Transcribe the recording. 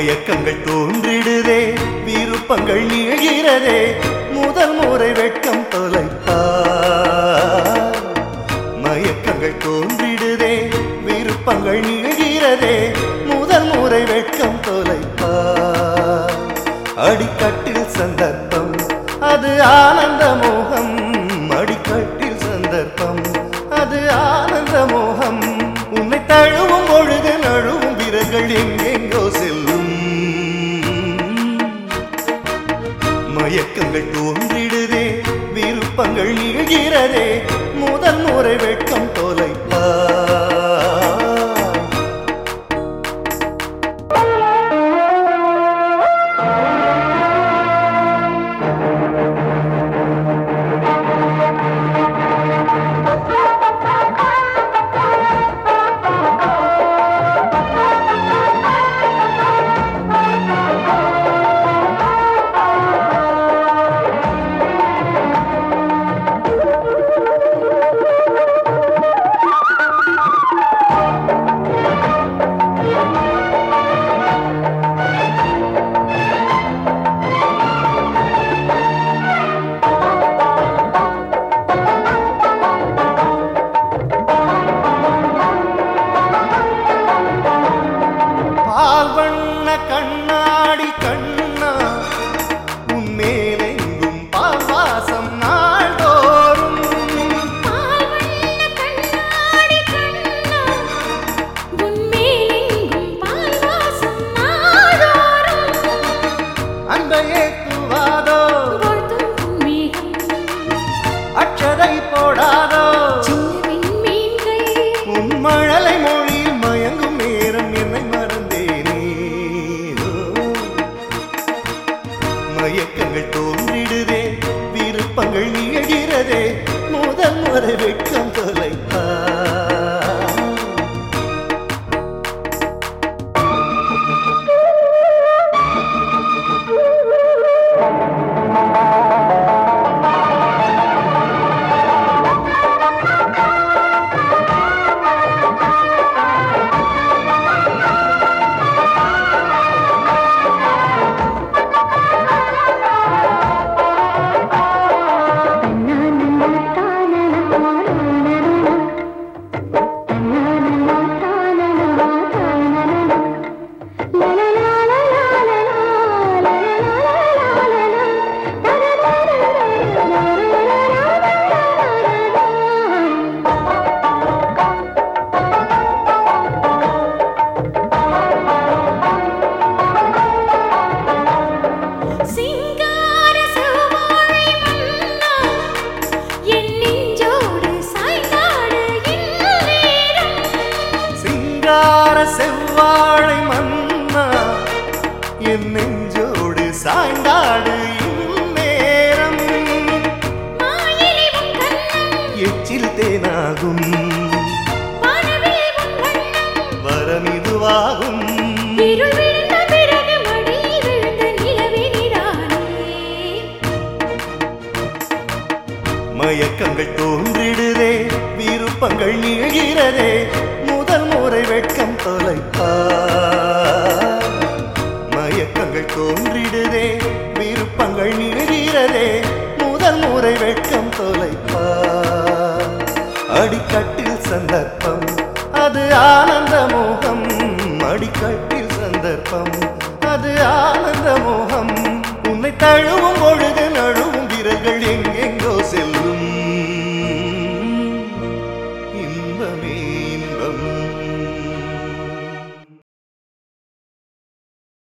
மயக்கங்கள் தோன்றிடுதே விருப்பங்கள் நீழ்கிறதே முதல் முறை வெட்கம் தொலைப்பா மயக்கங்கள் தோன்றிடுதே விருப்பங்கள் நீழ்கிறதே முதல் முறை வெட்கம் தொலைப்பா அடிக்கட்டில் சந்தர்ப்பம் அது ஆனந்த மோகம் அடிக்கட்டில் சந்தர்ப்பம் அது ஆனந்த மோகம் உன்னை தழுவும் பொழுது நழுவும் விரல்கள் எங்கெங்கோ செல்லும் மயக்கங்கள் தோன்றிடுதே விருப்பங்கள் நிகழ்கிறதே முதல் முறை வெட்கம் தொலைப்பா பால் வண்ண கண்ணாடி கண்ணா உன் மேலெங்கும் பால் வாசம் நாள்தோறும் பால் வண்ண கண்ணாடி கண்ணா உன் மேலெங்கும் பால் வாசம் நாடோறும் அந்த ஏத்துவாதோ வாழ்த்தும் மேகம் அச்சதை போடாதோ சின்ன விண்மீன்கள் உன் மழலை மொழியில் மயங்கும் நேரம் என்னை மறந்தேனே மயக்கங்கள் தோன்றிடுதே விருப்பங்கள் நிகழ்கிறதே முதல் முறை வெட்கம் தொலைப்பா சிங்கார செவ்வாழை மன்னா என் நெஞ்சோடு சாய்ந்தாடு இந்நேரம் சிங்கார செவ்வாழை மன்னா என் நெஞ்சோடு சாய்ந்தாடு இந்நேரம் மாயிலை உன் கண்ணம் எச்சில் தேனாகும் வானவில் உன் வண்ணம் வரம் இதுவாகும் இருள் விழுந்த பிறகு மடியில் விழுந்த நிலவினிதானே மயக்கங்கள் தோன்றிடுதே விருப்பங்கள் நிகழ்கிறதே முதல் முறை வெட்கம் தொலைப்பா மயக்கங்கள் தோன்றிடுதே விருப்பங்கள் நிகழ்கிறதே முதல் முறை வெட்கம் தொலைப்பா அடிக்கட்டில் சந்தர்ப்பம் அது ஆனந்த மோகம் அடிக்கட்டில் சந்தர்ப்பம் அது ஆனந்த மோகம் உன்னை தழுவும் பொழுது